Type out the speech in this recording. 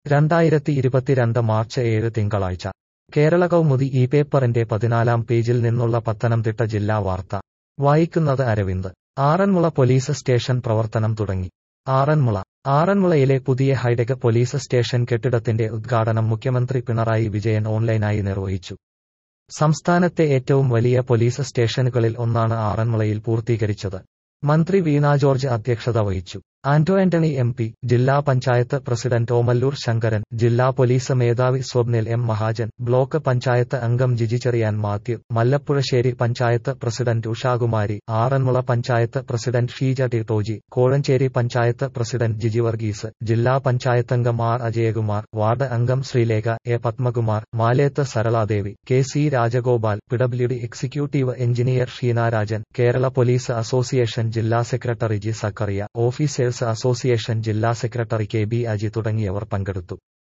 രണ്ടായിരത്തി ഇരുപത്തിരണ്ട് മാർച്ച് ഏഴ് തിങ്കളാഴ്ച കേരള കൗമുദി ഈ പേപ്പറിന്റെ പതിനാലാം പേജിൽ നിന്നുള്ള പത്തനംതിട്ട ജില്ലാ വാർത്ത വായിക്കുന്നത് അരവിന്ദ് ആറന്മുള പോലീസ് സ്റ്റേഷൻ പ്രവർത്തനം തുടങ്ങി ആറന്മുള ആറന്മുളയിലെ പുതിയ ഹൈടെക് പോലീസ് സ്റ്റേഷൻ കെട്ടിടത്തിന്റെ ഉദ്ഘാടനം മുഖ്യമന്ത്രി പിണറായി വിജയൻ ഓൺലൈനായി നിർവഹിച്ചു സംസ്ഥാനത്തെ ഏറ്റവും വലിയ പോലീസ് സ്റ്റേഷനുകളിൽ ഒന്നാണ് ആറന്മുളയിൽ പൂർത്തീകരിച്ചത് മന്ത്രി വീണ ജോർജ് അധ്യക്ഷത വഹിച്ചു ആന്റോ ആന്റണി എം പി ജില്ലാ പഞ്ചായത്ത് പ്രസിഡന്റ് ഓമല്ലൂർ ശങ്കരൻ ജില്ലാ പോലീസ് മേധാവി സ്വപ്നിൽ എം മഹാജൻ ബ്ലോക്ക് പഞ്ചായത്ത് അംഗം Jiji Cherian Mathew Mallappuzhassery panchayat president Ushakumari Aranmula panchayat president Sheeja T Toji Kozhencherry panchayat president Jiji Varghese ജില്ലാ പഞ്ചായത്തംഗം ആർ അജയകുമാർ വാർഡ് അംഗം Sreelekha A Padmakumar Maleth Saraladevi K C Rajagopal P W D executive engineer Sheenarajan Kerala police association ജില്ലാ secretary G Zachariah officers association ജില്ലാ സെക്രട്ടറി കെ ബി അജി തുടങ്ങിയവർ പങ്കെടുത്തു